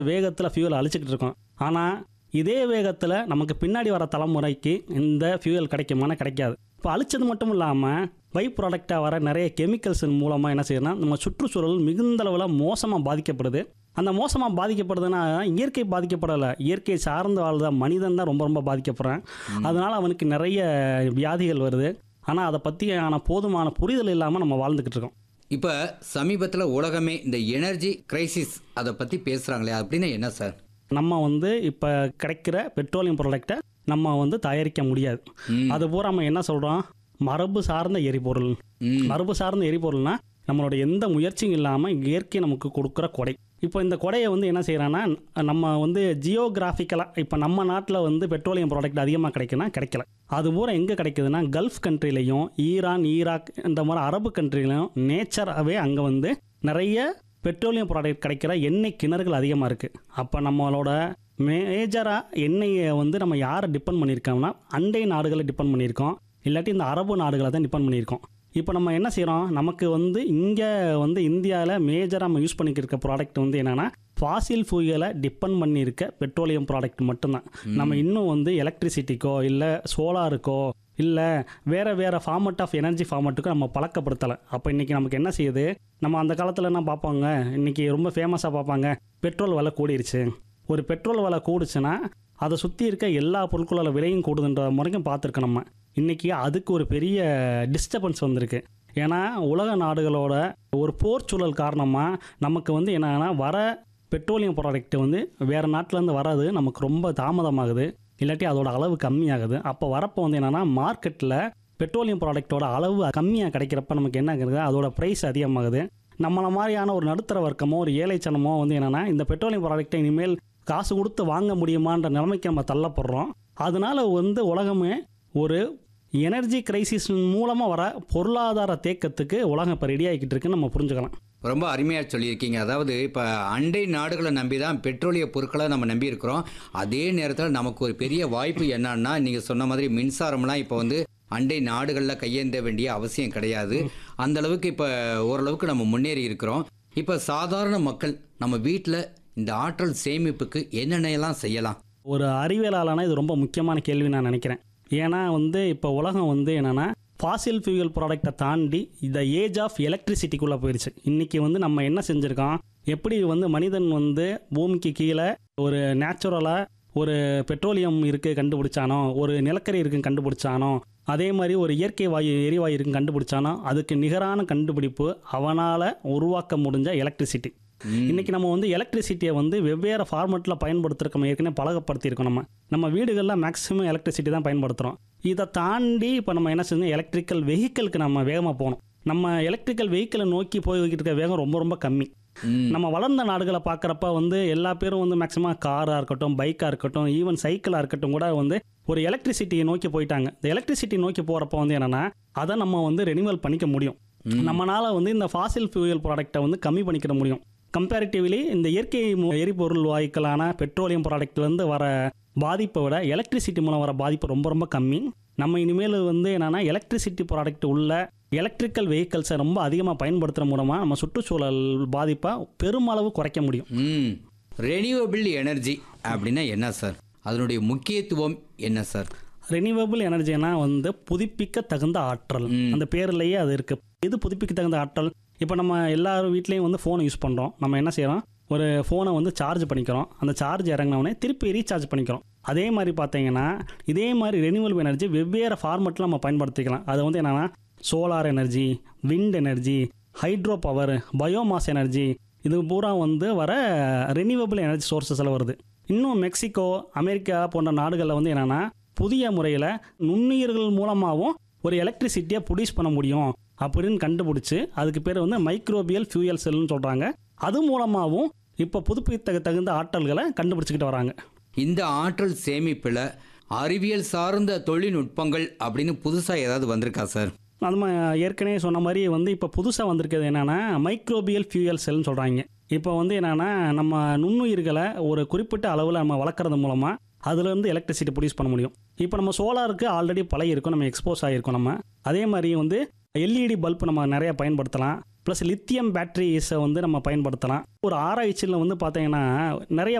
வேகத்தில் ஃபியூல் அழிச்சிக்கிட்டு இருக்கோம் ஆனால் இதே வேகத்தில் நமக்கு பின்னாடி வர தலைமுறைக்கு இந்த ஃபியூயல் கிடைக்குமானா கிடைக்காது இப்போ அழிச்சது மட்டும் இல்லாமல் பை ப்ராடக்டாக வர நிறைய கெமிக்கல்ஸ் மூலமாக என்ன செய்யணும்னா நம்ம சுற்றுச்சூழல் மிகுந்த அளவில் மோசமாக பாதிக்கப்படுது அந்த மோசமாக பாதிக்கப்படுதுன்னா இயற்கை பாதிக்கப்படலை இயற்கை சார்ந்து வாழ்ந்த மனிதன் தான் ரொம்ப ரொம்ப பாதிக்கப்படுறான் அதனால் அவனுக்கு நிறைய வியாதிகள் வருது ஆனால் அதை பற்றியான போதுமான புரிதல் இல்லாமல் நம்ம வாழ்ந்துக்கிட்டு இருக்கோம் இப்போ சமீபத்தில் உலகமே இந்த எனர்ஜி கிரைசிஸ் அதை பற்றி பேசுகிறாங்களே அப்படின்னா என்ன சார் நம்ம வந்து இப்போ கிடைக்கிற பெட்ரோலியம் ப்ராடக்டை நம்ம வந்து தயாரிக்க முடியாது ம். அது பூரா நம்ம என்ன சொல்கிறோம் மரபு சார்ந்த எரிபொருள் ம். மரபு சார்ந்த எரிபொருள்னா நம்மளோட எந்த முயற்சியும் இல்லாமல் இயற்கை நமக்கு கொடுக்குற கொடை இப்போ இந்த கொடையை வந்து என்ன செய்யறான்னா நம்ம வந்து ஜியோகிராஃபிக்கலாக இப்போ நம்ம நாட்டில் வந்து பெட்ரோலியம் ப்ராடக்ட் அதிகமாக கிடைக்குன்னா கிடைக்கல அது பூரா எங்கே கிடைக்குதுன்னா கல்ஃப் கண்ட்ரிலையும் ஈரான் ஈராக் இந்த மாதிரி அரபு கண்ட்ரிலையும் நேச்சராகவே அங்கே வந்து நிறைய பெட்ரோலியம் ப்ராடக்ட் கிடைக்கிற எண்ணெய் கிணறுகள் அதிகமாக இருக்குது அப்போ நம்மளோட மேஜராக எண்ணெயை வந்து நம்ம யாரை டிபெண்ட் பண்ணியிருக்கோம்னா அண்டை நாடுகளை டிபெண்ட் பண்ணியிருக்கோம் இல்லாட்டி இந்த அரபு நாடுகளை தான் டிபெண்ட் பண்ணியிருக்கோம் இப்போ நம்ம என்ன செய்கிறோம் நமக்கு வந்து இங்கே வந்து இந்தியாவில் மேஜராக நம்ம யூஸ் பண்ணிக்கிட்டு இருக்க ப்ராடக்ட் வந்து என்னென்னா ஃபாசில் ஃபியூயலை டிபெண்ட் பண்ணியிருக்க பெட்ரோலியம் ப்ராடக்ட் மட்டும்தான் நம்ம இன்னும் வந்து எலக்ட்ரிசிட்டிக்கோ இல்லை சோலாருக்கோ இல்லை வேறு வேறு ஃபார்மட் ஆஃப் எனர்ஜி ஃபார்மட்டுக்கும் நம்ம பழக்கப்படுத்தலை அப்போ இன்றைக்கி நமக்கு என்ன செய்யுது நம்ம அந்த காலத்தில் என்ன பார்ப்பாங்க இன்றைக்கி ரொம்ப ஃபேமஸாக பார்ப்பாங்க பெட்ரோல் விலை கூடிருச்சு ஒரு பெட்ரோல் விலை கூடுச்சுன்னா அதை சுற்றி இருக்க எல்லா பொருட்களோட விலையும் கூடுதுன்ற முறைக்கும் பார்த்துருக்கோம் நம்ம இன்றைக்கி அதுக்கு ஒரு பெரிய டிஸ்டர்பன்ஸ் வந்திருக்கு ஏன்னா உலக நாடுகளோட ஒரு போர் சூழல் காரணமாக நமக்கு வந்து என்னன்னா வர பெட்ரோலியம் ப்ராடக்ட் வந்து வேறு நாட்டிலேருந்து வராது நமக்கு ரொம்ப தாமதமாகுது இல்லாட்டி அதோட அளவு கம்மியாகுது அப்போ வரப்போ வந்து என்னென்னா மார்க்கெட்டில் பெட்ரோலியம் ப்ராடக்ட்டோட அளவு கம்மியாக கிடைக்கிறப்ப நமக்கு என்ன ஆகுது அதோட ப்ரைஸ் அதிகமாகுது நம்மள மாதிரியான ஒரு நடுத்தர வர்க்கமோ ஒரு ஏழைச்சனமோ வந்து என்னென்னா இந்த பெட்ரோலியம் ப்ராடக்ட்டை இனிமேல் காசு கொடுத்து வாங்க முடியுமான்ற நிலைமைக்கு நம்ம தள்ளப்படுறோம் அதனால வந்து உலகமே ஒரு எனர்ஜி கிரைசிஸ் மூலமாக வர பொருளாதார தேக்கத்துக்கு உலகம் இப்போ ரெடி ஆகிக்கிட்டு இருக்குன்னு நம்ம புரிஞ்சுக்கலாம் ரொம்ப அருமையாக சொல்லியிருக்கீங்க அதாவது இப்போ அண்டை நாடுகளை நம்பி தான் பெட்ரோலிய பொருட்களை நம்ம நம்பி இருக்கிறோம் அதே நேரத்தில் நமக்கு ஒரு பெரிய வாய்ப்பு என்னன்னா நீங்கள் சொன்ன மாதிரி மின்சாரம்லாம் இப்போ வந்து அண்டை நாடுகளில் கையேந்த வேண்டிய அவசியம் கிடையாது அந்த அளவுக்கு இப்போ ஓரளவுக்கு நம்ம முன்னேறி இருக்கிறோம் இப்போ சாதாரண மக்கள் நம்ம வீட்டில் இந்த ஆற்றல் சேமிப்புக்கு என்னென்னலாம் செய்யலாம் ஒரு அறிவியலாளனா இது ரொம்ப முக்கியமான கேள்வி நான் நினைக்கிறேன் ஏன்னா வந்து இப்போ உலகம் வந்து என்னென்னா ஃபாசில் ஃபியூயல் ப்ராடக்ட்டை தாண்டி இந்த ஏஜ் ஆஃப் எலக்ட்ரிசிட்டிக்குள்ளே போயிடுச்சு இன்றைக்கி வந்து நம்ம என்ன செஞ்சுருக்கோம் எப்படி வந்து மனிதன் வந்து பூமிக்கு கீழே ஒரு நேச்சுரலாக ஒரு பெட்ரோலியம் இருக்குது கண்டுபிடிச்சானோ ஒரு நிலக்கரி இருக்குன்னு கண்டுபிடிச்சானோ அதே மாதிரி ஒரு இயற்கை வாயு எரிவாயு இருக்குன்னு கண்டுபிடிச்சானோ அதுக்கு நிகரான கண்டுபிடிப்பு அவனால் உருவாக்க முடிஞ்ச எலக்ட்ரிசிட்டி இன்னைக்கு நம்ம வந்து எலக்ட்ரிசிட்டியை வந்து வெவ்வேறு ஃபார்மெட்டில் பயன்படுத்துறதுக்கு நம்ம ஏற்கனவே பழகப்படுத்தியிருக்கோம் நம்ம நம்ம வீடுகளில் மேக்ஸிமம் எலக்ட்ரிசிட்டி தான் பயன்படுத்துகிறோம் இதை தாண்டி இப்போ நம்ம என்ன செஞ்சோம் எலக்ட்ரிக்கல் வெஹிக்கிளுக்கு நம்ம வேகமாக போகணும் நம்ம எலக்ட்ரிக்கல் வெஹிக்கிளை நோக்கி போய்கிட்டு இருக்க வேகம் ரொம்ப ரொம்ப கம்மி ம். நம்ம வளர்ந்த நாடுகளை பார்க்குறப்ப வந்து எல்லா பேரும் வந்து மேக்ஸிமம் காராக இருக்கட்டும் பைக்காக இருக்கட்டும் ஈவன் சைக்கிளாக இருக்கட்டும் கூட வந்து ஒரு எலக்ட்ரிசிட்டியை நோக்கி போயிட்டாங்க இந்த எலக்ட்ரிசிட்டி நோக்கி போகிறப்ப வந்து என்னென்னா அதை நம்ம வந்து ரெனிவல் பண்ணிக்க முடியும் நம்மனால வந்து இந்த ஃபாசில் ஃபியூயல் ப்ராடக்ட்டை வந்து கம்மி பண்ணிக்கிற முடியும் கம்பேரிட்டிவ்லி இந்த இயற்கை மு- எரிபொருள் வாயுக்களான பெட்ரோலியம் ப்ராடக்ட்லேருந்து வர பாதிப்பை விட எலக்ட்ரிசிட்டி மூலம் வர பாதிப்பு ரொம்ப ரொம்ப கம்மி நம்ம இனிமேல் வந்து என்னென்னா எலக்ட்ரிசிட்டி ப்ராடக்ட் உள்ள எலக்ட்ரிக்கல் வெஹிக்கல்ஸை ரொம்ப அதிகமாக பயன்படுத்துகிற மூலமாக நம்ம சுற்றுச்சூழல் பாதிப்பை பெருமளவு குறைக்க முடியும் ம் ரெனியூவபிள் எனர்ஜி அப்படின்னா என்ன சார் அதனுடைய முக்கியத்துவம் என்ன சார் ரெனியூவபிள் எனர்ஜினா வந்து புதுப்பிக்க தகுந்த ஆற்றல் ம். அந்த பேர்லயே அது இருக்கு எது புதுப்பிக்க தகுந்த ஆற்றல் இப்போ நம்ம எல்லார் வீட்லேயும் வந்து ஃபோனை யூஸ் பண்ணுறோம் நம்ம என்ன செய்கிறோம் ஒரு ஃபோனை வந்து சார்ஜ் பண்ணிக்கிறோம் அந்த சார்ஜ் இறங்கினவுடனே திருப்பி ரீசார்ஜ் பண்ணிக்கிறோம் அதே மாதிரி பார்த்தீங்கன்னா இதே மாதிரி ரெனியூவபிள் எனர்ஜி வெவ்வேறு ஃபார்மெட்டில் நம்ம பயன்படுத்திக்கலாம் அது வந்து என்னென்னா solar energy wind energy hydro power biomass energy இது பூரா வந்து வர ரெனியூவபிள் எனர்ஜி சோர்சஸில் வருது இன்னும் மெக்சிகோ அமெரிக்கா போன்ற நாடுகளில் வந்து என்னென்னா புதிய முறையில் நுண்ணுயிர்கள் மூலமாகவும் ஒரு எலக்ட்ரிசிட்டியை ப்ரொடியூஸ் பண்ண முடியும் அப்படின்னு கண்டுபிடிச்சி அதுக்கு பேர் வந்து மைக்ரோபியல் ஃபியூயல் செல்னு சொல்கிறாங்க அது மூலமாகவும் இப்போ புதுப்பித்த தகுந்த ஆற்றல்களை கண்டுபிடிச்சிக்கிட்டு வராங்க இந்த ஆற்றல் சேமிப்பில் அறிவியல் சார்ந்த தொழில்நுட்பங்கள் அப்படின்னு புதுசாக ஏதாவது வந்திருக்கா சார் நம்ம ஏற்கனவே சொன்ன மாதிரி வந்து இப்போ புதுசாக வந்திருக்கிறது என்னென்னா மைக்ரோபியல் ஃபியூயல் செல்னு சொல்கிறாங்க இப்போ வந்து என்னென்னா நம்ம நுண்ணுயிர்களை ஒரு குறிப்பிட்ட அளவில் நம்ம வளர்க்குறது மூலமாக அதுலேருந்து எலக்ட்ரிசிட்டி ப்ரொடியூஸ் பண்ண முடியும் இப்போ நம்ம சோலாருக்கு ஆல்ரெடி பழகி இருக்கோம் நம்ம எக்ஸ்போஸ் ஆகிருக்கோம் நம்ம அதே மாதிரி வந்து எல்இடி பல்ப் நம்ம நிறைய பயன்படுத்தலாம் ப்ளஸ் லித்தியம் பேட்டரிஸை வந்து நம்ம பயன்படுத்தலாம் ஒரு ஆராய்ச்சியில் வந்து பார்த்தீங்கன்னா நிறைய